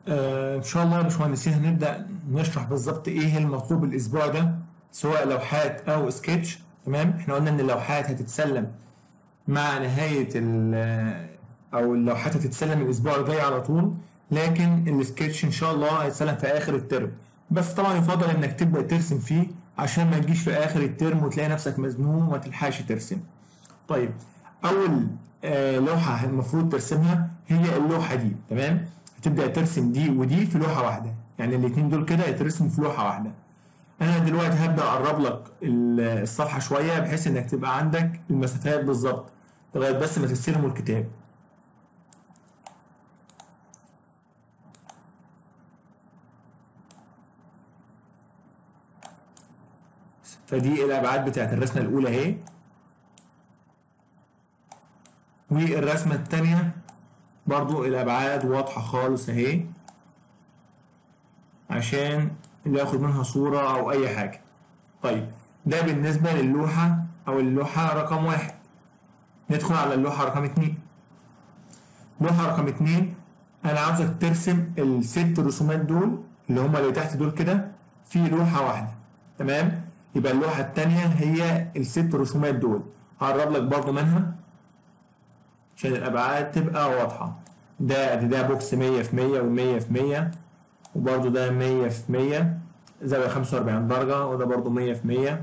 آه، ان شاء الله يا باشمهندسين هنبدا نشرح بالظبط ايه المطلوب الاسبوع ده سواء لوحات او سكتش تمام احنا قلنا ان اللوحات هتتسلم مع نهايه ال- او اللوحات هتتسلم الاسبوع الجاي على طول لكن السكتش ان شاء الله هيتسلم في اخر الترم بس طبعا يفضل انك تبدا ترسم فيه عشان ما تجيش في اخر الترم وتلاقي نفسك مزنوق وما تلحقش ترسم طيب اول آه، لوحه المفروض ترسمها هي اللوحه دي تمام هتبدا ترسم دي ودي في لوحه واحده يعني الاثنين دول كده يترسموا في لوحه واحده انا دلوقتي هبدا اقرب لك ال- الصفحه شويه بحيث انك تبقى عندك المسافات بالظبط لغايه بس ما تستلموا الكتاب فدي الابعاد بتاعت الرسمه الاولى اهي والرسمه الثانيه برضو الابعاد واضحه خالص اهي عشان اللي ياخد منها صوره او اي حاجه طيب ده بالنسبه للوحه او اللوحه رقم واحد ندخل على اللوحه رقم اتنين لوحه رقم اتنين انا عاوزك ترسم الست رسومات دول اللي هما اللي تحت دول كده في لوحه واحده تمام يبقى اللوحه التانيه هي الست رسومات دول هقرب لك برضو منها عشان الابعاد تبقى واضحه ده ده بوكس 100 في 100 و100 في 100 وبرضو ده 100 في 100 زاويه 45 درجه وده برضو 100 في 100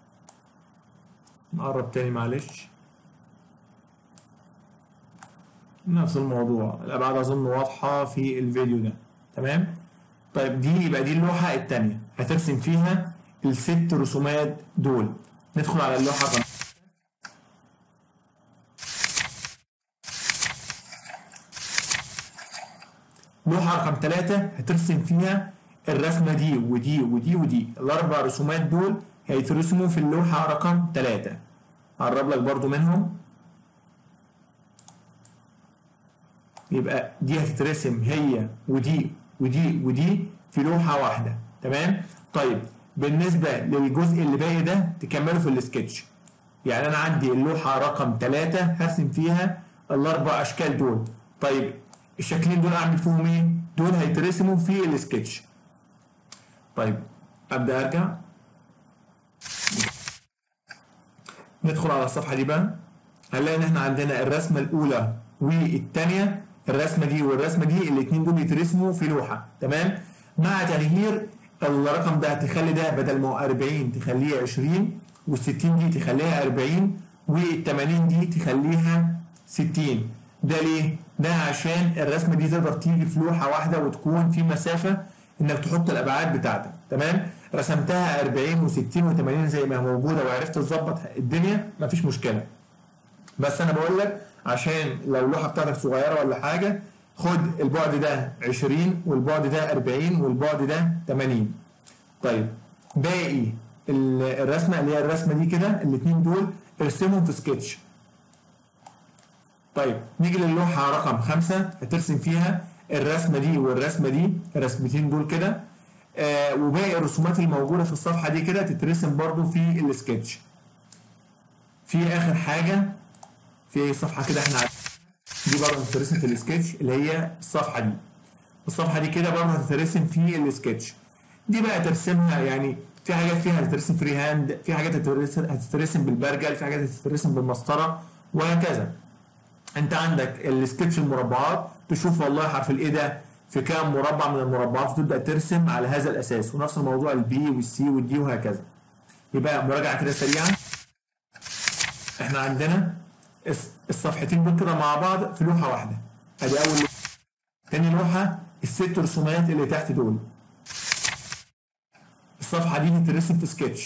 نقرب تاني معلش نفس الموضوع الابعاد اظن واضحه في الفيديو ده تمام طيب دي يبقى دي اللوحه الثانيه هترسم فيها الست رسومات دول ندخل على اللوحه رقم لوحه رقم ثلاثة هترسم فيها الرسمه دي ودي ودي ودي الاربع رسومات دول هيترسموا في اللوحه رقم ثلاثة هقرب لك برضو منهم يبقى دي هتترسم هي ودي ودي ودي في لوحة واحدة تمام طيب بالنسبة للجزء اللي باقي ده تكمله في السكتش يعني انا عندي اللوحة رقم ثلاثة هرسم فيها الاربع اشكال دول طيب الشكلين دول اعمل فيهم ايه دول هيترسموا في السكتش طيب ابدا ارجع ندخل على الصفحة دي بقى هنلاقي ان احنا عندنا الرسمة الاولى والثانية الرسمة دي والرسمة دي الاتنين دول يترسموا في لوحة تمام مع تغيير الرقم ده تخلي ده بدل ما هو 40 تخليه 20 وال60 دي تخليها 40 وال80 دي تخليها 60 ده ليه؟ ده عشان الرسمة دي تقدر تيجي في لوحة واحدة وتكون في مسافة انك تحط الابعاد بتاعتك تمام؟ رسمتها 40 و60 و80 زي ما هي موجودة وعرفت تظبط الدنيا مفيش مشكلة بس انا بقول لك عشان لو اللوحه بتاعتك صغيره ولا حاجه خد البعد ده 20 والبعد ده 40 والبعد ده 80 طيب باقي ال- الرسمه اللي هي الرسمه دي كده الاثنين دول ارسمهم في سكتش طيب نيجي للوحه رقم خمسة هترسم فيها الرسمه دي والرسمه دي الرسمتين دول كده آه وباقي الرسومات الموجوده في الصفحه دي كده تترسم برضو في السكتش في اخر حاجه في صفحه كده احنا عارفين دي برضه هتترسم في السكتش اللي هي الصفحه دي الصفحه دي كده برضه هتترسم في السكتش دي بقى ترسمها يعني في حاجات فيها هتترسم فري هاند في حاجات هتترسم هتترسم بالبرجل في حاجات هتترسم بالمسطره وهكذا انت عندك السكتش المربعات تشوف والله حرف الايه ده في كام مربع من المربعات وتبدا ترسم على هذا الاساس ونفس الموضوع البي والسي والدي وهكذا يبقى مراجعه كده سريعه احنا عندنا الس- الصفحتين دول كده مع بعض في لوحه واحده ادي اول لوحه تاني لوحه الست رسومات اللي تحت دول الصفحه دي تترسم في سكتش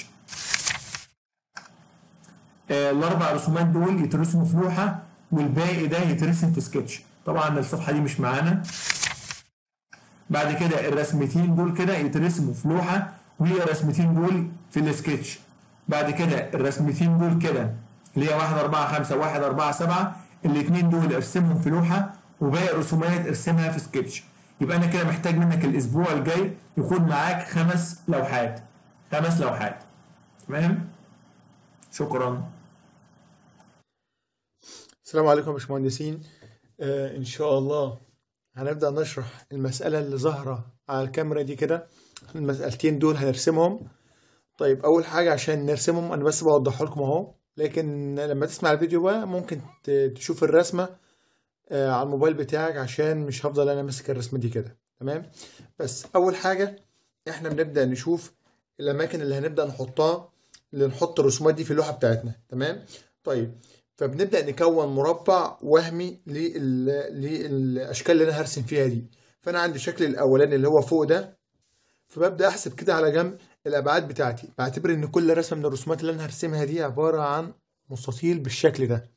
آه الاربع رسومات دول يترسموا في لوحه والباقي ده يترسم في سكتش طبعا الصفحه دي مش معانا بعد كده الرسمتين دول كده يترسموا في لوحه والرسمتين دول في السكتش بعد كده الرسمتين دول كده اللي هي 1 4 5 1 4 7 الاثنين دول ارسمهم في لوحه وباقي الرسومات ارسمها في سكتش يبقى انا كده محتاج منك الاسبوع الجاي يكون معاك خمس لوحات خمس لوحات تمام شكرا السلام عليكم يا باشمهندسين آه ان شاء الله هنبدأ نشرح المسألة اللي ظاهرة على الكاميرا دي كده المسألتين دول هنرسمهم طيب أول حاجة عشان نرسمهم أنا بس بوضح لكم أهو لكن لما تسمع الفيديو بقى ممكن ت- تشوف الرسمة آه، على الموبايل بتاعك عشان مش هفضل أنا ماسك الرسمة دي كده تمام بس أول حاجة إحنا بنبدأ نشوف الأماكن اللي هنبدأ نحطها اللي نحط الرسومات دي في اللوحة بتاعتنا تمام طيب فبنبدأ نكون مربع وهمي لل... للأشكال اللي أنا هرسم فيها دي فأنا عندي الشكل الأولاني اللي هو فوق ده فببدأ أحسب كده على جنب الأبعاد بتاعتي بعتبر إن كل رسمة من الرسومات اللي أنا هرسمها دي عبارة عن مستطيل بالشكل ده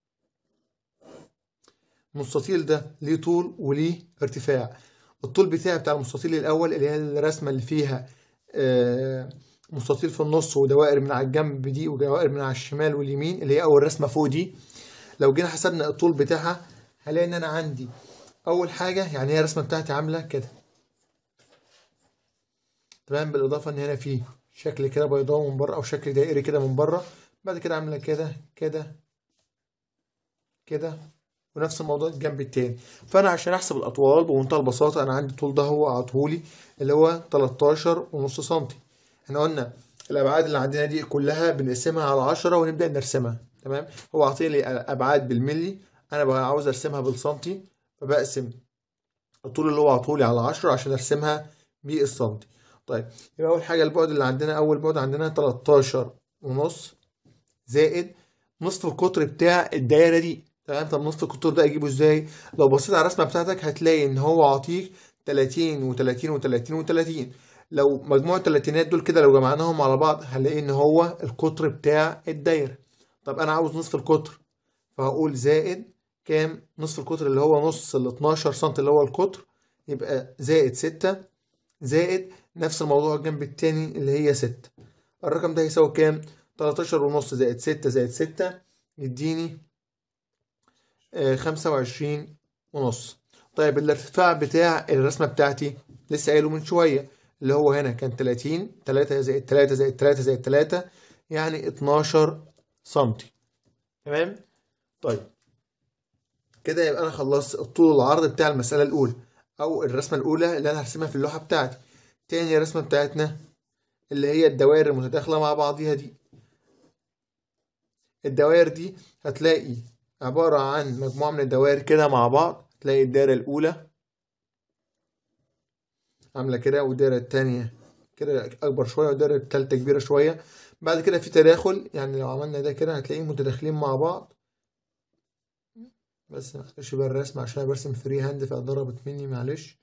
المستطيل ده ليه طول وليه ارتفاع الطول بتاعي بتاع المستطيل الأول اللي هي الرسمة اللي فيها آه، مستطيل في النص ودوائر من على الجنب دي ودوائر من على الشمال واليمين اللي هي أول رسمة فوق دي لو جينا حسبنا الطول بتاعها هلاقي إن أنا عندي أول حاجة يعني هي الرسمة بتاعتي عاملة كده تمام بالإضافة إن هنا في شكل كده بيضاوي من بره أو شكل دائري كده من بره بعد كده عاملة كده كده كده ونفس الموضوع الجنب التاني فأنا عشان أحسب الأطوال بمنتهى البساطة أنا عندي الطول ده هو عطولي اللي هو 13 ونص سنتي احنا قلنا الأبعاد اللي عندنا دي كلها بنقسمها على 10 ونبدأ نرسمها تمام هو عاطيلي أبعاد بالملي أنا بقى عاوز أرسمها بالسنتي فبقسم الطول اللي هو عطولي على 10 عشان أرسمها بالسنتي طيب يبقى أول حاجة البعد اللي عندنا أول بعد عندنا 13 ونص زائد نصف القطر بتاع الدايرة دي تمام طب نصف القطر ده أجيبه إزاي؟ لو بصيت على الرسمة بتاعتك هتلاقي إن هو عاطيك 30 و30 و30 و30 لو مجموع التلاتينات دول كده لو جمعناهم على بعض هنلاقي إن هو القطر بتاع الدايرة طب أنا عاوز نصف القطر فهقول زائد كام؟ نصف القطر اللي هو نص ال 12 سم اللي هو القطر يبقى زائد 6 زائد نفس الموضوع الجنب التاني اللي هي 6 الرقم ده يساوي كام؟ 13 ونص زائد 6 زائد 6 يديني آه، 25 ونص طيب الارتفاع بتاع الرسمة بتاعتي لسه قايله من شوية اللي هو هنا كان 30 3 زائد 3 زائد 3 زائد 3 يعني 12 سنتي تمام طيب كده يبقى انا خلصت الطول والعرض بتاع المسألة الأولى أو الرسمة الأولى اللي أنا هرسمها في اللوحة بتاعتي تاني رسمة بتاعتنا اللي هي الدوائر المتداخلة مع بعضيها دي الدوائر دي هتلاقي عبارة عن مجموعة من الدوائر كده مع بعض تلاقي الدايرة الأولى عاملة كده والدايرة التانية كده أكبر شوية والدايرة التالتة كبيرة شوية بعد كده في تداخل يعني لو عملنا ده كده هتلاقيهم متداخلين مع بعض بس ما تخش بقى الرسم عشان برسم فري هاند فضربت مني معلش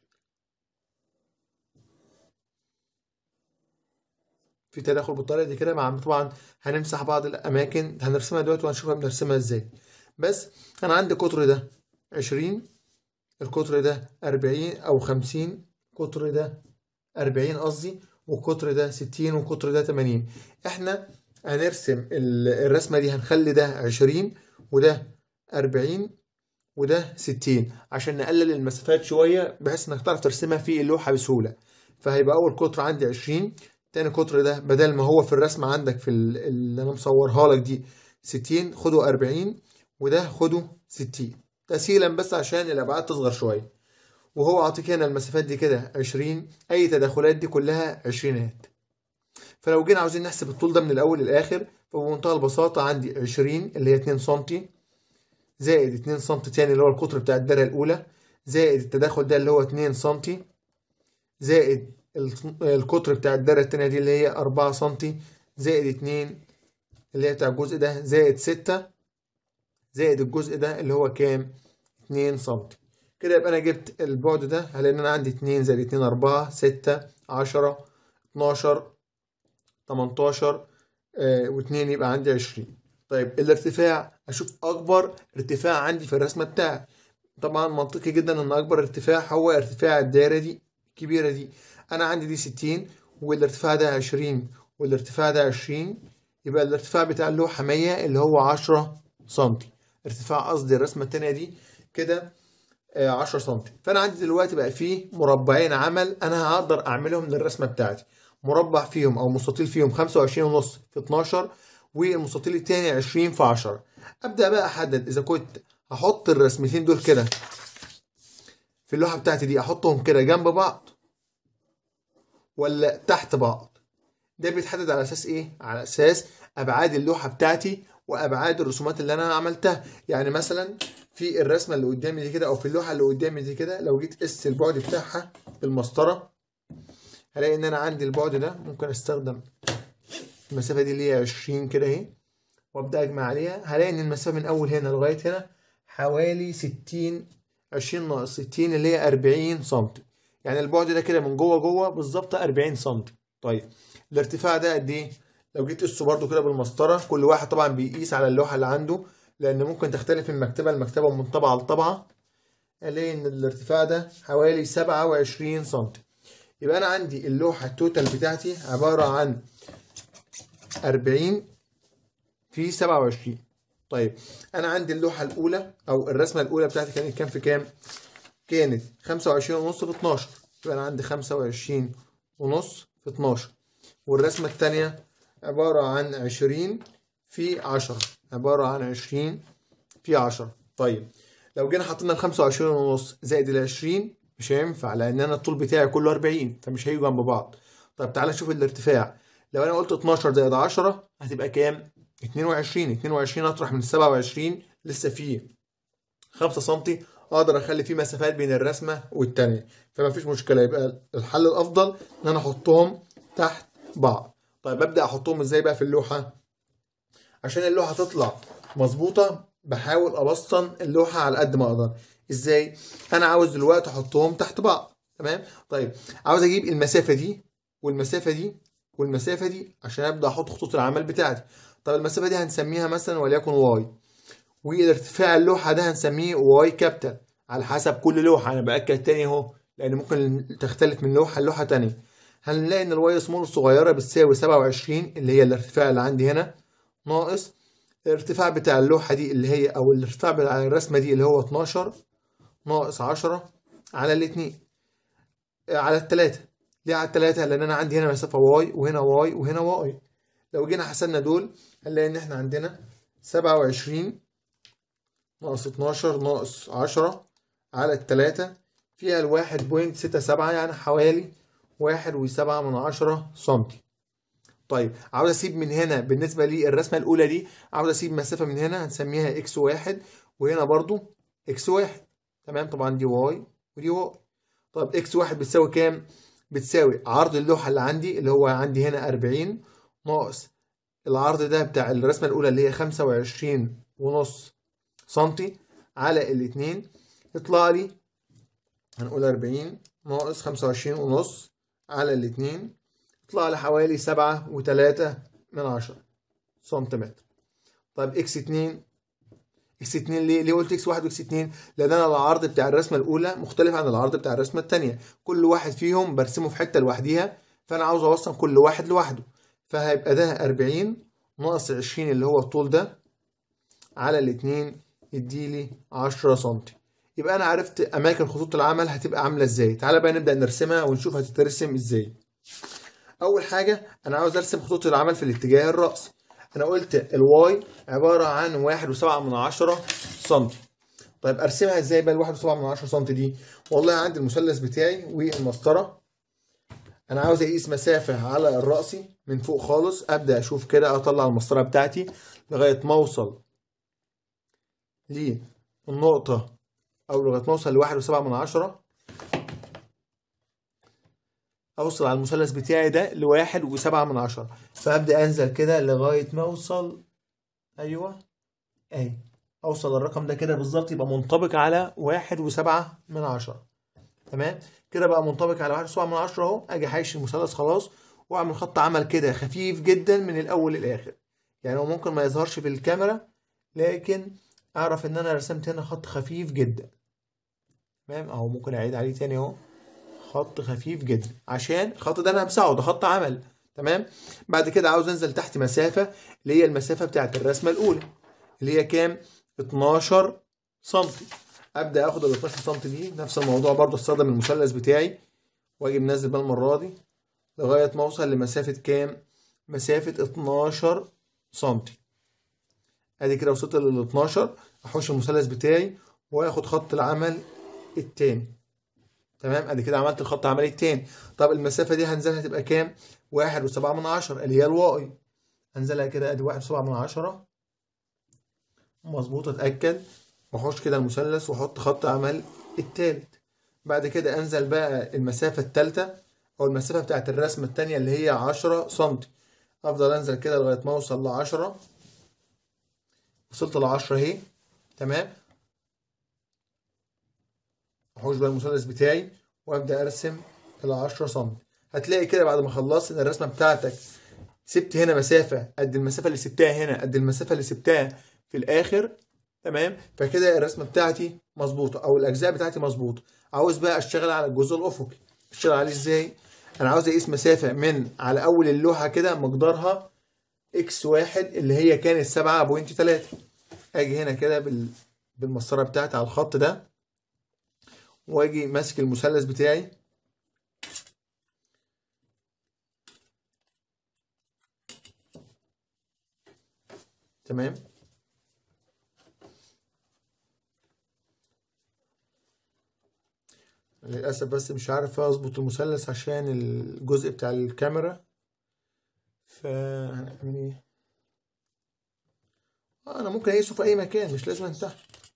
في تداخل بالطريقة دي كده مع طبعا هنمسح بعض الأماكن هنرسمها دلوقتي وهنشوفها بنرسمها ازاي بس أنا عندي القطر ده عشرين القطر ده أربعين أو خمسين القطر ده أربعين قصدي والقطر ده ستين والقطر ده تمانين احنا هنرسم ال- الرسمة دي هنخلي ده عشرين وده أربعين وده ستين عشان نقلل المسافات شوية بحيث انك تعرف ترسمها في اللوحة بسهولة فهيبقى أول قطر عندي عشرين تاني قطر ده بدل ما هو في الرسمة عندك في ال- اللي أنا مصورها لك دي ستين خده أربعين وده خده ستين تسهيلا بس عشان الأبعاد تصغر شوية وهو عاطيك هنا المسافات دي كده عشرين أي تداخلات دي كلها عشرينات فلو جينا عاوزين نحسب الطول ده من الأول للآخر فبمنتهى البساطة عندي عشرين اللي هي اتنين سنتي زائد اتنين سنتي تاني اللي هو القطر بتاع الدايرة الأولى زائد التداخل ده اللي هو اتنين سنتي زائد ال- القطر بتاع الدايرة التانية دي اللي هي أربعة سنتي زائد اتنين اللي هي بتاع الجزء ده زائد ستة زائد الجزء ده اللي هو كام؟ اتنين سنتي كده يبقى أنا جبت البعد ده هلاقي إن أنا عندي اتنين زائد اتنين أربعة ستة عشرة اتناشر تمنتاشر آه واتنين يبقى عندي عشرين طيب الارتفاع أشوف أكبر ارتفاع عندي في الرسمة بتاعي طبعا منطقي جدا إن أكبر ارتفاع هو ارتفاع الدايرة دي الكبيرة دي أنا عندي دي ستين والارتفاع ده عشرين والارتفاع ده عشرين يبقى الارتفاع بتاع اللوحة مية اللي هو عشرة سنتي ارتفاع قصدي الرسمة التانية دي كده آه، 10 سم فانا عندي دلوقتي بقى فيه مربعين عمل انا هقدر اعملهم للرسمه بتاعتي مربع فيهم او مستطيل فيهم 25 ونص في 12 والمستطيل التاني 20 في 10 ابدا بقى احدد اذا كنت هحط الرسمتين دول كده في اللوحه بتاعتي دي احطهم كده جنب بعض ولا تحت بعض ده بيتحدد على اساس ايه على اساس ابعاد اللوحه بتاعتي وابعاد الرسومات اللي انا عملتها يعني مثلا في الرسمه اللي قدامي دي كده او في اللوحه اللي قدامي دي كده لو جيت قست البعد بتاعها بالمسطره هلاقي ان انا عندي البعد ده ممكن استخدم المسافه دي اللي هي 20 كده اهي وابدا اجمع عليها هلاقي ان المسافه من اول هنا لغايه هنا حوالي 60 20 ناقص 60 اللي هي 40 سم يعني البعد ده كده من جوه جوه بالظبط 40 سم طيب الارتفاع ده قد ايه لو جيت قسه برده كده بالمسطره كل واحد طبعا بيقيس على اللوحه اللي عنده لان ممكن تختلف من مكتبه لمكتبه ومن طبعه لطبعه الاقي ان الارتفاع ده حوالي 27 سم يبقى انا عندي اللوحه التوتال بتاعتي عباره عن 40 في 27 طيب انا عندي اللوحه الاولى او الرسمه الاولى بتاعتي كانت كام في كام كانت 25 ونص في 12 يبقى انا عندي 25 ونص في 12 والرسمه الثانيه عباره عن 20 في 10 عباره عن 20 في 10 طيب لو جينا حطينا ال 25 ونص زائد ال 20 مش هينفع لان انا الطول بتاعي كله 40 فمش هيجوا جنب بعض طيب تعالى نشوف الارتفاع لو انا قلت 12 زائد 10 هتبقى كام 22 22 اطرح من 27 لسه فيه 5 سم اقدر اخلي فيه مسافات بين الرسمه والتانية فما فيش مشكله يبقى الحل الافضل ان انا احطهم تحت بعض طيب ابدا احطهم ازاي بقى في اللوحه عشان اللوحه تطلع مظبوطه بحاول ابسطن اللوحه على قد ما اقدر ازاي انا عاوز دلوقتي احطهم تحت بعض تمام طيب عاوز اجيب المسافه دي والمسافه دي والمسافه دي عشان ابدا احط خطوط العمل بتاعتي طب المسافه دي هنسميها مثلا وليكن واي والارتفاع اللوحه ده هنسميه واي كابيتال على حسب كل لوحه انا باكد تاني اهو لان ممكن تختلف من لوحه لوحه تانية هنلاقي ان الواي سمول الصغيره بتساوي 27 اللي هي الارتفاع اللي عندي هنا ناقص الارتفاع بتاع اللوحه دي اللي هي او الارتفاع بتاع الرسمه دي اللي هو 12 ناقص 10 على الاثنين على الثلاثه ليه على الثلاثه لان انا عندي هنا مسافه واي وهنا واي وهنا واي لو جينا حسبنا دول هنلاقي ان احنا عندنا 27 ناقص 12 ناقص 10 على التلاتة فيها الواحد بوينت ستة سبعة يعني حوالي واحد وسبعة من عشرة سنتي طيب عاوز اسيب من هنا بالنسبة للرسمة الأولى دي عاوز اسيب مسافة من هنا هنسميها اكس واحد وهنا برضو اكس واحد تمام طبعا دي واي ودي واي طب اكس واحد بتساوي كام؟ بتساوي عرض اللوحة اللي عندي اللي هو عندي هنا أربعين ناقص العرض ده بتاع الرسمة الأولى اللي هي خمسة وعشرين ونص سنتي على الاتنين يطلع لي هنقول أربعين ناقص خمسة وعشرين ونص على الاتنين يطلع لي حوالي سبعة وتلاتة من عشرة سنتيمتر طيب اكس اتنين اكس اتنين ليه؟ ليه قلت اكس واحد واكس اتنين؟ لأن أنا العرض بتاع الرسمة الأولى مختلف عن العرض بتاع الرسمة التانية، كل واحد فيهم برسمه في حتة لوحديها فأنا عاوز أوصل كل واحد لوحده، فهيبقى ده أربعين ناقص عشرين اللي هو الطول ده على الاتنين يديلي عشرة سنتي. يبقى أنا عرفت أماكن خطوط العمل هتبقى عاملة إزاي، تعالى بقى نبدأ نرسمها ونشوف هتترسم إزاي. أول حاجة أنا عاوز أرسم خطوط العمل في الاتجاه الرأسي. انا قلت الواي عبارة عن واحد وسبعة من عشرة سنتي طيب ارسمها ازاي بقى الواحد وسبعة من عشرة سنتي دي والله عندي المثلث بتاعي والمسطرة انا عاوز اقيس مسافة على الرأسي من فوق خالص ابدأ اشوف كده اطلع المسطرة بتاعتي لغاية ما اوصل للنقطة او لغاية ما اوصل لواحد وسبعة من عشرة اوصل على المثلث بتاعي ده لواحد وسبعة من عشرة فابدا انزل كده لغايه ما اوصل ايوه اهي اوصل الرقم ده كده بالظبط يبقى منطبق على واحد وسبعة من عشرة تمام كده بقى منطبق على واحد وسبعة من عشرة اهو اجي حايش المثلث خلاص واعمل خط عمل كده خفيف جدا من الاول للاخر يعني هو ممكن ما يظهرش في الكاميرا لكن اعرف ان انا رسمت هنا خط خفيف جدا تمام اهو ممكن اعيد عليه تاني اهو خط خفيف جدا عشان الخط ده انا همسحه ده خط عمل تمام بعد كده عاوز انزل تحت مسافه اللي هي المسافه بتاعت الرسمه الاولى اللي هي كام 12 سم ابدا اخد ال 12 سم دي نفس الموضوع برضو استخدم المثلث بتاعي واجي منزل بقى المره دي لغايه ما اوصل لمسافه كام مسافه 12 سم ادي كده وصلت لل 12 احوش المثلث بتاعي واخد خط العمل التاني تمام ادي كده عملت الخط العملي التاني طب المسافه دي هنزلها تبقى كام واحد وسبعة من عشرة اللي هي الواي هنزلها كده ادي واحد وسبعة من عشرة مظبوط اتاكد واحوش كده المثلث واحط خط عمل التالت بعد كده انزل بقى المسافه التالتة او المسافه بتاعت الرسمه التانية اللي هي عشرة سنتي افضل انزل كده لغايه ما اوصل لعشرة وصلت لعشرة اهي تمام احوش بقى المثلث بتاعي وابدا ارسم ال 10 سم هتلاقي كده بعد ما خلصت ان الرسمه بتاعتك سبت هنا مسافه قد المسافه اللي سبتها هنا قد المسافه اللي سبتها في الاخر تمام فكده الرسمه بتاعتي مظبوطه او الاجزاء بتاعتي مظبوطه عاوز بقى اشتغل على الجزء الافقي اشتغل عليه ازاي انا عاوز اقيس مسافه من على اول اللوحه كده مقدارها اكس واحد اللي هي كانت سبعة بوينت تلاتة اجي هنا كده بال... بالمسطره بتاعتي على الخط ده واجي ماسك المثلث بتاعي تمام للأسف بس مش عارف أظبط المثلث عشان الجزء بتاع الكاميرا فهنعمل إيه؟ آه، أنا ممكن أقيسه في أي مكان مش لازم تحت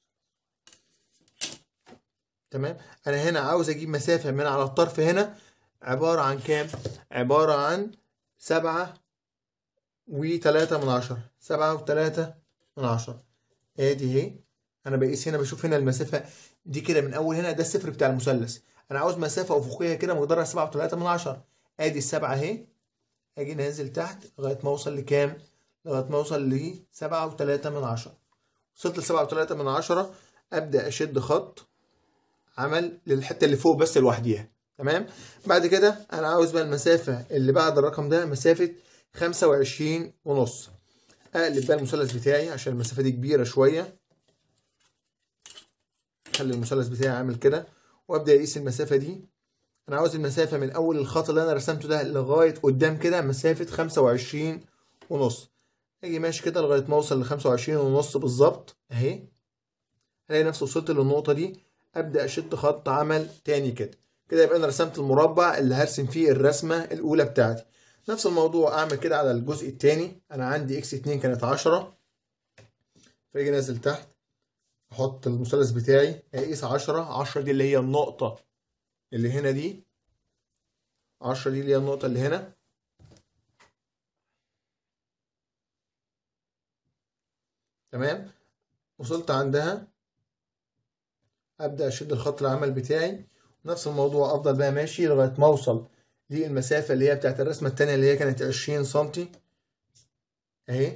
تمام أنا هنا عاوز أجيب مسافة من على الطرف هنا عبارة عن كام؟ عبارة عن سبعة وتلاتة من عشرة سبعة وتلاتة من عشرة ادي اهي انا بقيس هنا بشوف هنا المسافة دي كده من اول هنا ده الصفر بتاع المثلث انا عاوز مسافة افقية كده مقدارها سبعة وتلاتة من عشرة ادي السبعة اهي اجي نازل تحت لغاية ما اوصل لكام لغاية ما اوصل لسبعة وتلاتة من عشرة وصلت لسبعة وتلاتة من عشرة ابدأ اشد خط عمل للحتة اللي فوق بس لوحديها تمام بعد كده انا عاوز بقى المسافة اللي بعد الرقم ده مسافة خمسة وعشرين ونص اقلب بقى المثلث بتاعي عشان المسافة دي كبيرة شوية خلي المثلث بتاعي عامل كده وابدا اقيس المسافة دي انا عاوز المسافة من اول الخط اللي انا رسمته ده لغاية قدام كده مسافة خمسة وعشرين ونص اجي ماشي كده لغاية ما اوصل لخمسة وعشرين ونص بالظبط اهي الاقي نفسي وصلت للنقطة دي ابدا اشد خط عمل تاني كده كده يبقى انا رسمت المربع اللي هرسم فيه الرسمة الاولى بتاعتي نفس الموضوع اعمل كده على الجزء الثاني انا عندي اكس 2 كانت 10 فاجي نازل تحت احط المثلث بتاعي اقيس 10 10 دي اللي هي النقطة اللي هنا دي 10 دي اللي هي النقطة اللي هنا تمام وصلت عندها ابدا اشد الخط العمل بتاعي نفس الموضوع افضل بقى ماشي لغايه ما اوصل دي المسافة اللي هي بتاعت الرسمة التانية اللي هي كانت عشرين سنتي اهي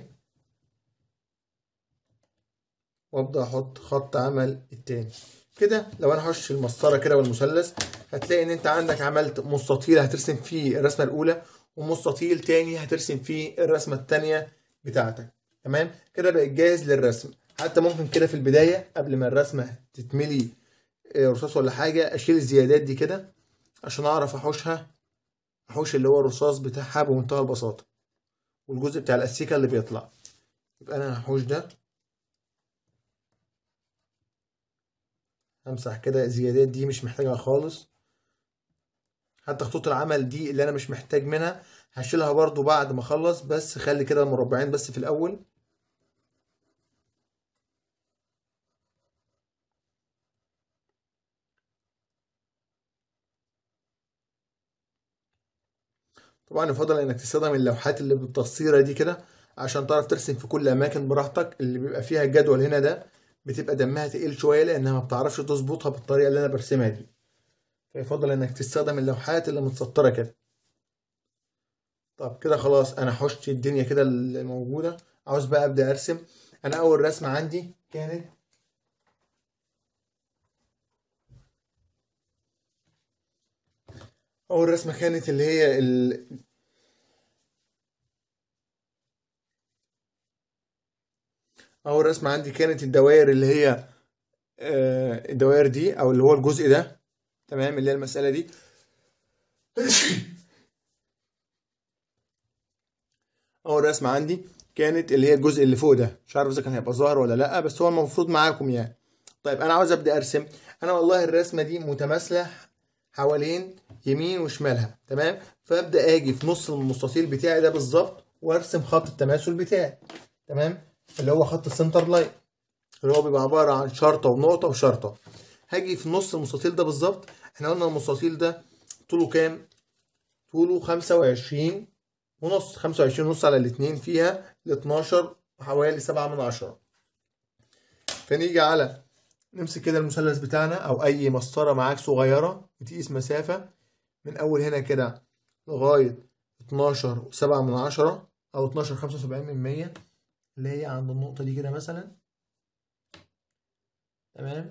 وابدأ احط خط عمل التاني كده لو انا هخش المسطرة كده والمثلث هتلاقي ان انت عندك عملت مستطيل هترسم فيه الرسمة الاولى ومستطيل تاني هترسم فيه الرسمة التانية بتاعتك تمام كده بقت جاهز للرسم حتى ممكن كده في البداية قبل ما الرسمة تتملي رصاص ولا حاجة اشيل الزيادات دي كده عشان اعرف احوشها احوش اللي هو الرصاص بتاعها بمنتهى البساطة والجزء بتاع الاستيكة اللي بيطلع يبقى انا هحوش ده همسح كده الزيادات دي مش محتاجها خالص حتى خطوط العمل دي اللي انا مش محتاج منها هشيلها برضو بعد ما اخلص بس خلي كده المربعين بس في الاول طبعا يفضل انك تستخدم اللوحات اللي بالتصويره دي كده عشان تعرف ترسم في كل اماكن براحتك اللي بيبقى فيها الجدول هنا ده بتبقى دمها تقيل شويه لانها ما بتعرفش تظبطها بالطريقه اللي انا برسمها دي فيفضل انك تستخدم اللوحات اللي متسطره كده طب كده خلاص انا حشت الدنيا كده اللي موجوده عاوز بقى ابدا ارسم انا اول رسمه عندي كانت اول رسمه كانت اللي هي ال... اول رسمه عندي كانت الدوائر اللي هي آه، الدوائر دي او اللي هو الجزء ده تمام اللي هي المساله دي اول رسمه عندي كانت اللي هي الجزء اللي فوق ده مش عارف اذا كان هيبقى ظاهر ولا لا بس هو المفروض معاكم يعني طيب انا عاوز ابدا ارسم انا والله الرسمه دي متماثله حوالين يمين وشمالها تمام فابدا اجي في نص المستطيل بتاعي ده بالظبط وارسم خط التماثل بتاعي تمام اللي هو خط السنتر لاين اللي هو بيبقى عباره عن شرطه ونقطه وشرطه هاجي في نص المستطيل ده بالظبط احنا قلنا المستطيل ده طوله كام طوله 25 ونص 25 ونص على الاتنين فيها ال 12 حوالي 7 من عشرة فنيجي على نمسك كده المثلث بتاعنا او اي مسطره معاك صغيره وتقيس مسافه من اول هنا كده لغايه 12 و7 من عشرة او 12 75 من 100 اللي هي عند النقطه دي كده مثلا تمام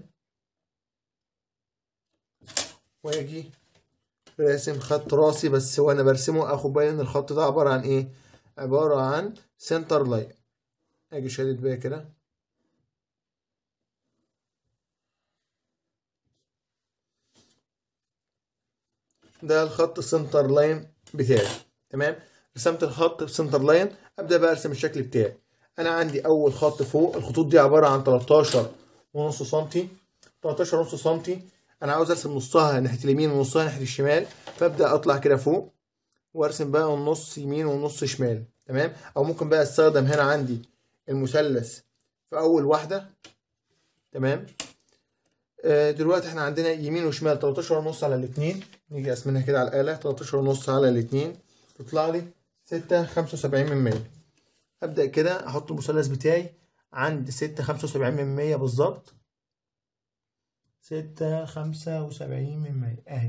واجي راسم خط راسي بس وانا برسمه اخد بالي ان الخط ده عباره عن ايه عباره عن سنتر لاين اجي شادد بيها كده ده الخط السنتر لاين بتاعي تمام رسمت الخط السنتر لاين ابدا بقى ارسم الشكل بتاعي انا عندي اول خط فوق الخطوط دي عباره عن 13 ونص سنتي 13 ونص سنتي انا عاوز ارسم نصها ناحيه اليمين ونصها ناحيه الشمال فابدا اطلع كده فوق وارسم بقى النص يمين والنص شمال تمام او ممكن بقى استخدم هنا عندي المثلث في اول واحده تمام آه دلوقتي احنا عندنا يمين وشمال 13 ونص على الاثنين نيجي اقسمها كده على الاله 13 ونص على الاثنين تطلع لي 6 75 من 100 ابدا كده احط المثلث بتاعي عند 6 75 من 100 بالظبط ستة خمسة وسبعين من مية أهي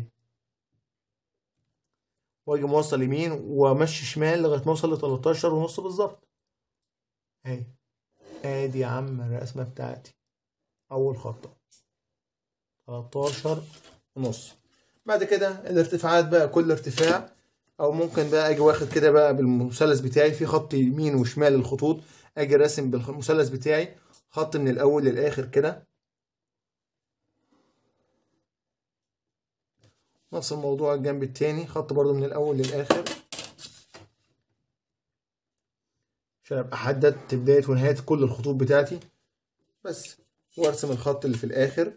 وأجي موصل يمين وأمشي شمال لغاية ما أوصل لتلاتاشر ونص بالظبط أهي أدي يا عم الرسمة بتاعتي أول خطة تلاتاشر ونص بعد كده الارتفاعات بقى كل ارتفاع أو ممكن بقى أجي واخد كده بقى بالمثلث بتاعي في خط يمين وشمال الخطوط أجي راسم بالمثلث بتاعي خط من الأول للآخر كده نفس الموضوع الجنب التاني خط برضو من الأول للآخر عشان أبقى حددت بداية ونهاية كل الخطوط بتاعتي بس وأرسم الخط اللي في الآخر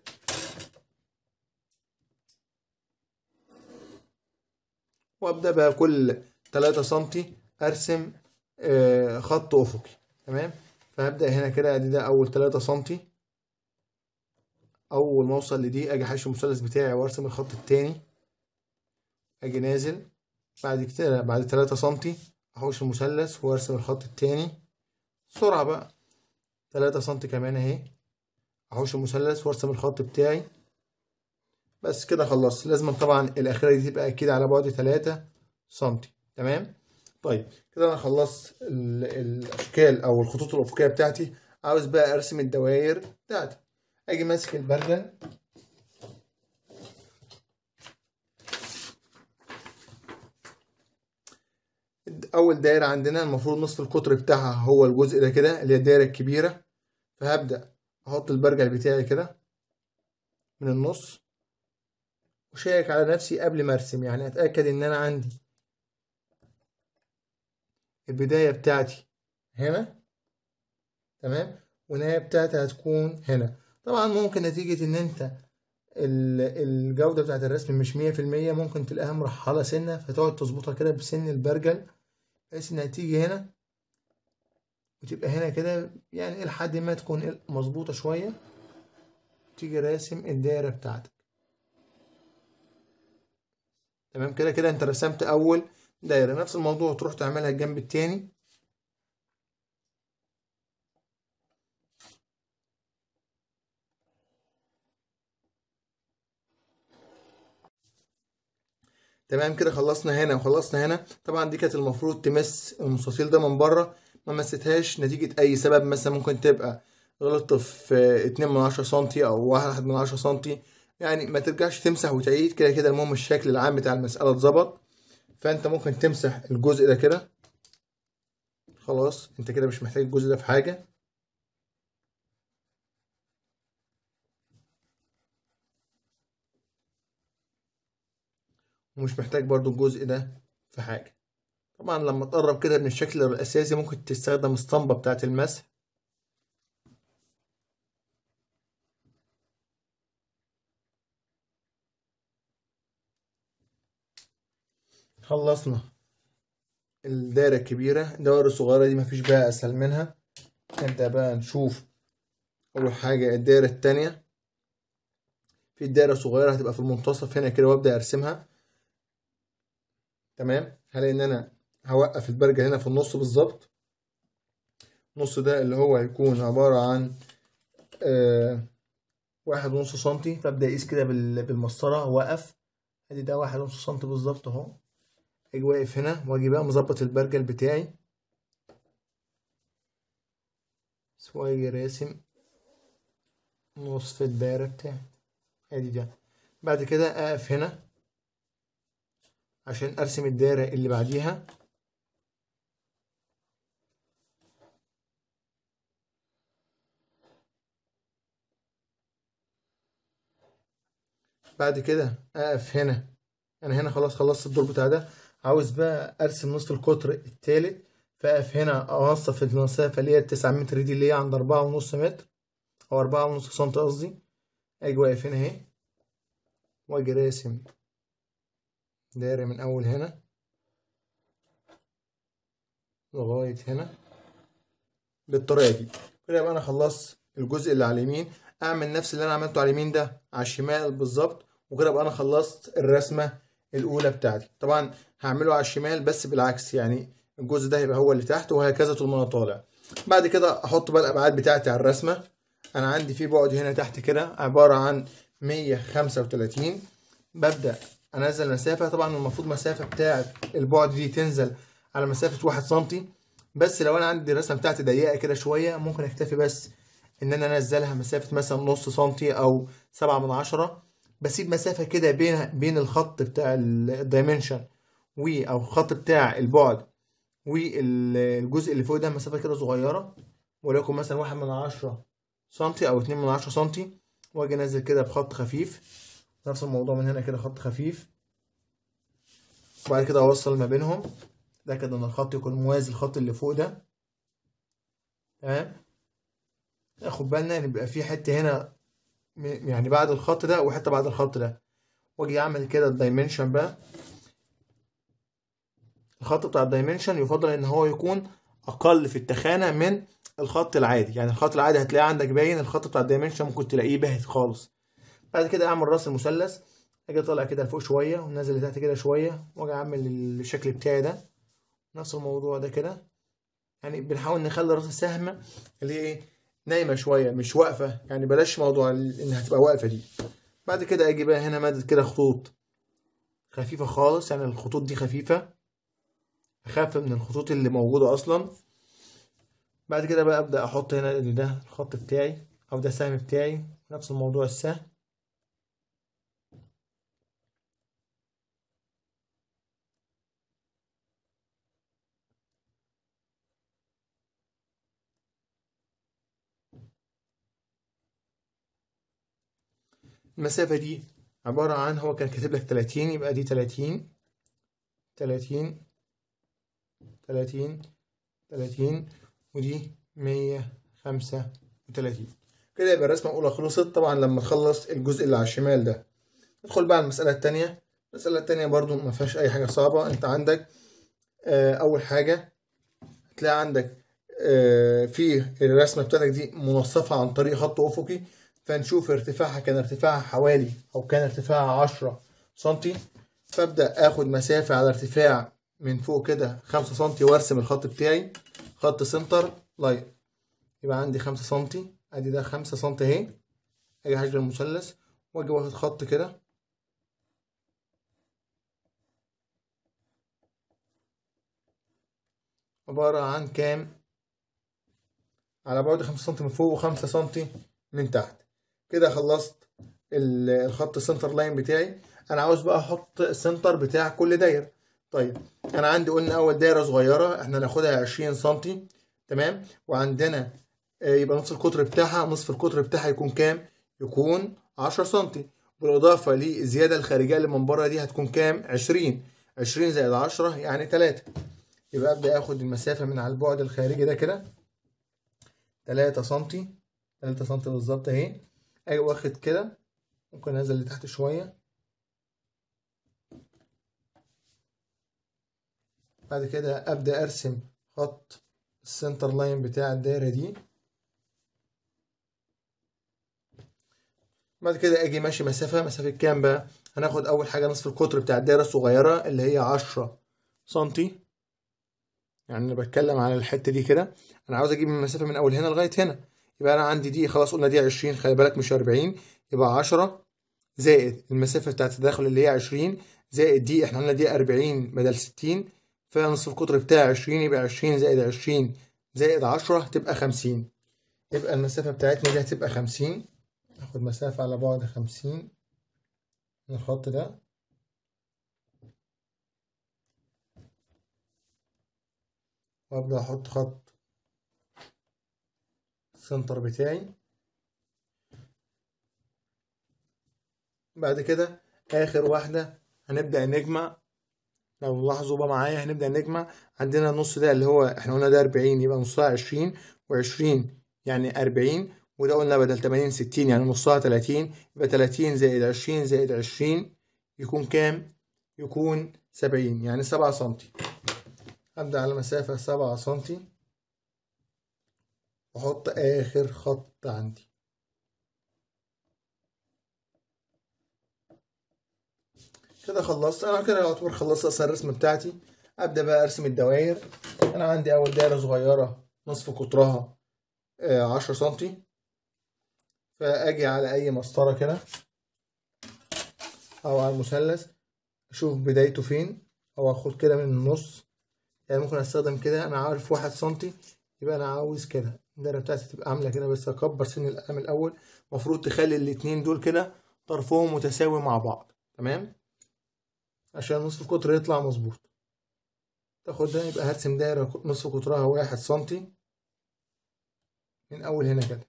وأبدأ بقى كل تلاتة سنتي أرسم آه خط أفقي تمام فهبدأ هنا كده أدي ده أول تلاتة سنتي أول ما أوصل لدي أجي حاشي المثلث بتاعي وأرسم الخط التاني اجي نازل بعد كده بعد 3 سنتي احوش المثلث وارسم الخط التاني بسرعة بقى 3 سنتي كمان اهي احوش المثلث وارسم الخط بتاعي بس كده خلصت لازم طبعا الاخيرة دي تبقى اكيد على بعد 3 سنتي تمام طيب كده انا خلصت الاشكال او الخطوط الافقية بتاعتي عاوز بقى ارسم الدوائر بتاعتي اجي ماسك البرجل اول دايره عندنا المفروض نصف القطر بتاعها هو الجزء ده كده اللي هي الدايره الكبيره فهبدا احط البرجل بتاعي كده من النص وشيك على نفسي قبل ما ارسم يعني اتاكد ان انا عندي البدايه بتاعتي هنا تمام والنهايه بتاعتي هتكون هنا طبعا ممكن نتيجه ان انت الجودة بتاعت الرسم مش مية في المية ممكن تلاقيها مرحلة سنة فتقعد تظبطها كده بسن البرجل بحيث انها تيجي هنا وتبقى هنا كده يعني لحد ما تكون مظبوطة شوية تيجي راسم الدايرة بتاعتك تمام كده كده انت رسمت اول دايرة نفس الموضوع تروح تعملها الجنب التاني تمام كده خلصنا هنا وخلصنا هنا طبعا دي كانت المفروض تمس المستطيل ده من بره ما مستهاش نتيجة أي سبب مثلا ممكن تبقى غلطت في اتنين من عشرة سنتي أو واحد من عشرة سنتي يعني ما ترجعش تمسح وتعيد كده كده المهم الشكل العام بتاع المسألة اتظبط فأنت ممكن تمسح الجزء ده كده خلاص أنت كده مش محتاج الجزء ده في حاجة ومش محتاج برضو الجزء ده في حاجة طبعا لما تقرب كده من الشكل الأساسي ممكن تستخدم اسطمبة بتاعة المسح خلصنا الدايرة الكبيرة الدوائر الصغيرة دي مفيش بقى أسهل منها نبدأ بقى نشوف أول حاجة الدايرة التانية في الدايرة الصغيرة هتبقى في المنتصف هنا كده وأبدأ أرسمها تمام هلاقي إن أنا هوقف البرجل هنا في النص بالظبط النص ده اللي هو هيكون عبارة عن آه واحد ونص سنتي فأبدأ أقيس كده بال- بالمسطرة وأقف أدي ده واحد ونص سنتي بالظبط أهو أجي واقف هنا وأجي بقى مظبط البرجل بتاعي وأجي راسم نصف الدايرة بتاعي ادي ده بعد كده اقف هنا عشان ارسم الدايرة اللي بعديها بعد كده اقف هنا انا هنا خلاص خلصت الدور بتاع ده عاوز بقى ارسم نصف القطر التالت فاقف هنا اوصف المسافة اللي هي التسعة متر دي اللي هي عند أربعة ونص متر أو أربعة ونص سنتي قصدي أجي واقف هنا أهي وأجي راسم دايرة من أول هنا لغاية هنا بالطريقة دي كده يبقى أنا خلصت الجزء اللي على اليمين أعمل نفس اللي أنا عملته على اليمين ده على الشمال بالظبط وكده يبقى أنا خلصت الرسمة الأولى بتاعتي طبعا هعمله على الشمال بس بالعكس يعني الجزء ده هيبقى هو اللي تحت وهكذا طول ما أنا طالع بعد كده أحط بقى الأبعاد بتاعتي على الرسمة أنا عندي في بعد هنا تحت كده عبارة عن 135 ببدأ انزل مسافة طبعا المفروض مسافة بتاعة البعد دي تنزل على مسافة واحد سنتي بس لو انا عندي الرسمة بتاعتي ضيقة كده شوية ممكن اكتفي بس ان انا انزلها مسافة مثلا نص سنتي او سبعة من عشرة بسيب مسافة كده بين بين الخط بتاع الدايمنشن و او الخط بتاع البعد والجزء اللي فوق ده مسافة كده صغيرة وليكن مثلا واحد من عشرة سنتي او اتنين من عشرة سنتي واجي انزل كده بخط خفيف نفس الموضوع من هنا كده خط خفيف وبعد كده اوصل ما بينهم ده كده ان الخط يكون موازي الخط اللي فوق ده تمام ناخد بالنا ان بيبقى في حته هنا م- يعني بعد الخط ده وحته بعد الخط ده واجي اعمل كده الدايمنشن بقى الخط بتاع الدايمنشن يفضل ان هو يكون اقل في التخانه من الخط العادي يعني الخط العادي هتلاقيه عندك باين الخط بتاع الدايمنشن ممكن تلاقيه باهت خالص بعد كده اعمل راس المثلث اجي طالع كده لفوق شويه ونازل لتحت كده شويه واجي اعمل الشكل بتاعي ده نفس الموضوع ده كده يعني بنحاول نخلي راس السهم اللي هي ايه نايمه شويه مش واقفه يعني بلاش موضوع ال- انها تبقى واقفه دي بعد كده اجي بقى هنا مادد كده خطوط خفيفه خالص يعني الخطوط دي خفيفه اخف من الخطوط اللي موجوده اصلا بعد كده بقى ابدا احط هنا ان ده الخط بتاعي او ده السهم بتاعي نفس الموضوع السهم المسافة دي عبارة عن هو كان كاتب لك 30 يبقى دي 30 30 30 30 ودي 135 كده يبقى الرسمة الأولى خلصت طبعا لما تخلص الجزء اللي على الشمال ده ندخل بقى على المسألة التانية المسألة التانية برضو ما فيهاش أي حاجة صعبة أنت عندك آه، أول حاجة هتلاقي عندك آه، في الرسمة بتاعتك دي منصفة عن طريق خط أفقي فنشوف ارتفاعها كان ارتفاعها حوالي أو كان ارتفاعها 10 سنتي فابدأ آخد مسافة على ارتفاع من فوق كده 5 سنتي وارسم الخط بتاعي خط سنتر لاين يبقى عندي 5 سنتي ادي ده 5 سنتي اهي اجي هشغل المثلث واجي واخد خط كده عبارة عن كام على بعد 5 سنتي من فوق و5 سنتي من تحت كده خلصت ال- الخط السنتر لاين بتاعي انا عاوز بقى احط السنتر بتاع كل دايره طيب انا عندي قلنا اول دايره صغيره احنا ناخدها 20 سنتي تمام وعندنا آه، يبقى نصف القطر بتاعها نصف القطر بتاعها يكون كام يكون 10 سنتي بالاضافه للزياده الخارجيه اللي من بره دي هتكون كام 20 20 زائد 10 يعني 3 يبقى ابدا اخد المسافه من على البعد الخارجي ده كده 3 سنتي 3 سنتي بالظبط اهي اجي واخد كده ممكن انزل لتحت شويه بعد كده ابدا ارسم خط السنتر لاين بتاع الدايره دي بعد كده اجي ماشي مسافه مسافه كام بقى هناخد اول حاجه نصف القطر بتاع الدايره الصغيره اللي هي 10 سنتي يعني انا بتكلم على الحته دي كده انا عاوز اجيب المسافه من اول هنا لغايه هنا يبقى انا عندي دي خلاص قلنا دي 20 خلي بالك مش 40 يبقى 10 زائد المسافه بتاعت التداخل اللي هي 20 زائد دي احنا قلنا دي 40 بدل 60 فنصف القطر بتاعي 20 يبقى 20 زائد 20 زائد 10 تبقى 50 يبقى المسافه بتاعتنا دي هتبقى 50 ناخد مسافه على بعد 50 من الخط ده وابدا احط خط السنتر بتاعي بعد كده اخر واحده هنبدا نجمع لو لاحظوا بقى معايا هنبدا نجمع عندنا النص ده اللي هو احنا قلنا ده 40 يبقى نصها 20 و20 يعني 40 وده قلنا بدل 80 60 يعني نصها 30 يبقى 30 زائد 20 زائد 20 يكون كام؟ يكون 70 يعني 7 سنتي أبدأ على مسافة 7 سنتي وأحط آخر خط عندي كده خلصت أنا كده يعتبر خلصت أصلا الرسمة بتاعتي أبدأ بقى أرسم الدوائر أنا عندي أول دايرة صغيرة نصف قطرها آه، 10 سنتي فأجي على أي مسطرة كده أو على المثلث أشوف بدايته فين أو أخد كده من النص يعني ممكن أستخدم كده أنا عارف واحد سنتي يبقى أنا عاوز كده الدايرة بتاعتي تبقى عاملة كده بس أكبر سن القلم الأول المفروض تخلي الاتنين دول كده طرفهم متساوي مع بعض تمام عشان نصف القطر يطلع مظبوط تاخد ده يبقى هرسم دايرة نصف قطرها واحد سنتي من أول هنا كده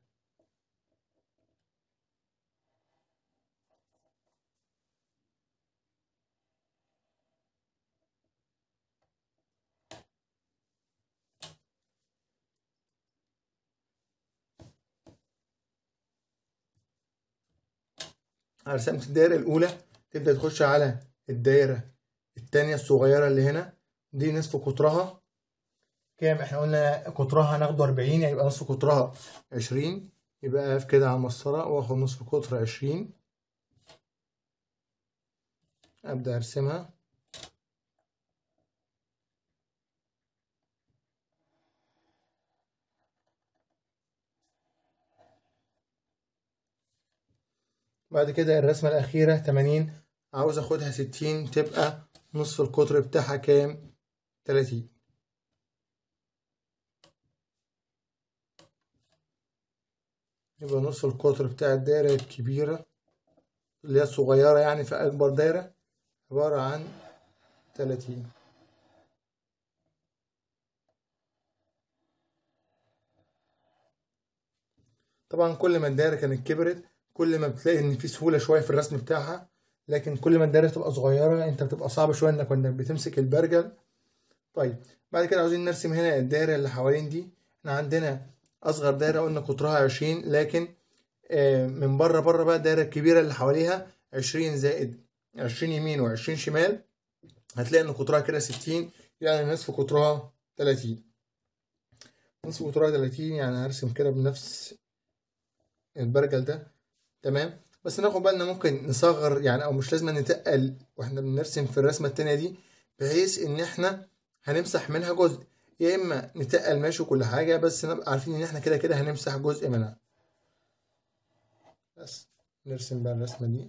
رسمت الدايرة الأولى تبدأ تخش على الدايرة التانية الصغيرة اللي هنا دي نصف قطرها كام احنا قلنا قطرها هناخده 40 يعني يبقى نصف قطرها 20 يبقى اقف كده على المسطرة واخد نصف قطر 20 أبدأ أرسمها بعد كده الرسمة الأخيرة 80 عاوز أخدها 60 تبقى نصف القطر بتاعها كام 30 يبقى نصف القطر بتاع الدايرة الكبيرة اللي هي الصغيرة يعني في أكبر دايرة عبارة عن 30 طبعا كل ما الدايرة كانت كبرت كل ما بتلاقي ان في سهوله شويه في الرسم بتاعها لكن كل ما الدايره تبقى صغيره انت بتبقى صعب شويه انك انك بتمسك البرجل طيب بعد كده عاوزين نرسم هنا الدايره اللي حوالين دي احنا عندنا اصغر دايره قلنا قطرها 20 لكن آه، من بره بره بقى الدايره الكبيره اللي حواليها 20 زائد 20 يمين و20 شمال هتلاقي ان قطرها كده 60 يعني نصف قطرها 30 نصف قطرها 30 يعني هرسم كده بنفس البرجل ده تمام بس ناخد بالنا ممكن نصغر يعني او مش لازم نتقل واحنا بنرسم في الرسمه التانية دي بحيث ان احنا هنمسح منها جزء يا اما نتقل ماشي كل حاجه بس نبقى عارفين ان احنا كده كده هنمسح جزء منها بس نرسم بقى الرسمه دي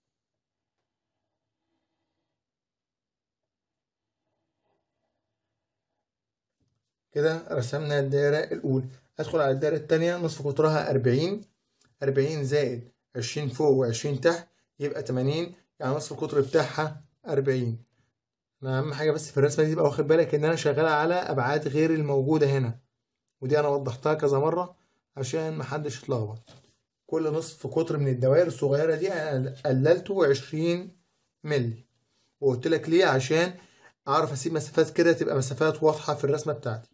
كده رسمنا الدائرة الأولى أدخل على الدائرة التانية نصف قطرها أربعين أربعين زائد عشرين فوق وعشرين تحت يبقى تمانين يعني نصف القطر بتاعها أربعين أنا أهم حاجة بس في الرسمة دي تبقى واخد بالك إن أنا شغال على أبعاد غير الموجودة هنا ودي أنا وضحتها كذا مرة عشان محدش يتلخبط كل نصف قطر من الدوائر الصغيرة دي أنا قللته عشرين ملي وقلت لك ليه عشان أعرف أسيب مسافات كده تبقى مسافات واضحة في الرسمة بتاعتي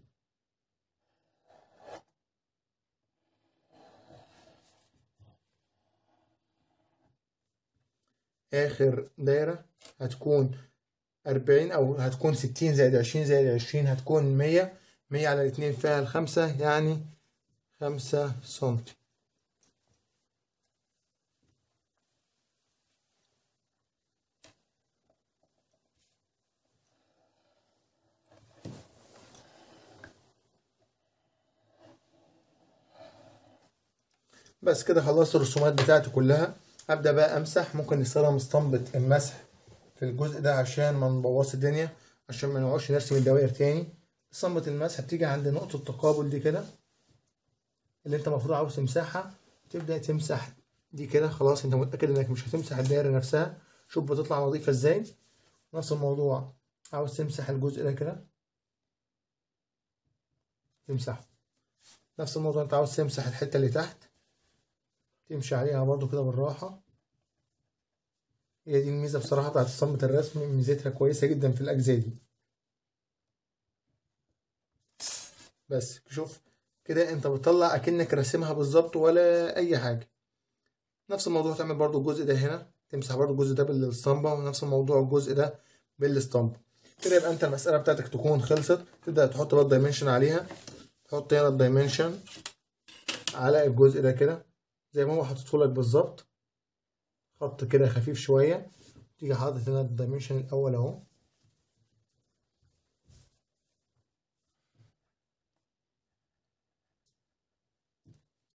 آخر دايرة هتكون 40 او هتكون 60 زائد 20 زائد 20 هتكون 100 100 على الاتنين فيها الخمسة يعني خمسة سنتي بس كده خلصت الرسومات بتاعتي كلها هبدأ بقى امسح ممكن نستخدم اسطمبة المسح في الجزء ده عشان ما نبوظش الدنيا عشان ما نقعدش نرسم الدوائر تاني اسطمبة المسح بتيجي عند نقطة التقابل دي كده اللي انت المفروض عاوز تمسحها تبدأ تمسح دي كده خلاص انت متأكد انك مش هتمسح الدايرة نفسها شوف بتطلع نظيفة ازاي نفس الموضوع عاوز تمسح الجزء ده كده تمسحه نفس الموضوع انت عاوز تمسح الحتة اللي تحت تمشي عليها برضو كده بالراحة هي دي الميزة بصراحة بتاعت اسطمبة الرسم ميزتها كويسة جدا في الأجزاء دي بس شوف كده انت بتطلع اكنك راسمها بالظبط ولا اي حاجة نفس الموضوع تعمل برضو الجزء ده هنا تمسح برضو الجزء ده بالاسطمبة ونفس الموضوع الجزء ده بالاسطمبة كده يبقى انت المسألة بتاعتك تكون خلصت تبدأ تحط بقى الدايمنشن عليها تحط هنا الدايمنشن على الجزء ده كده زي ما هو حاططه لك بالظبط خط كده خفيف شوية تيجي حاطط هنا الدايمنشن الأول أهو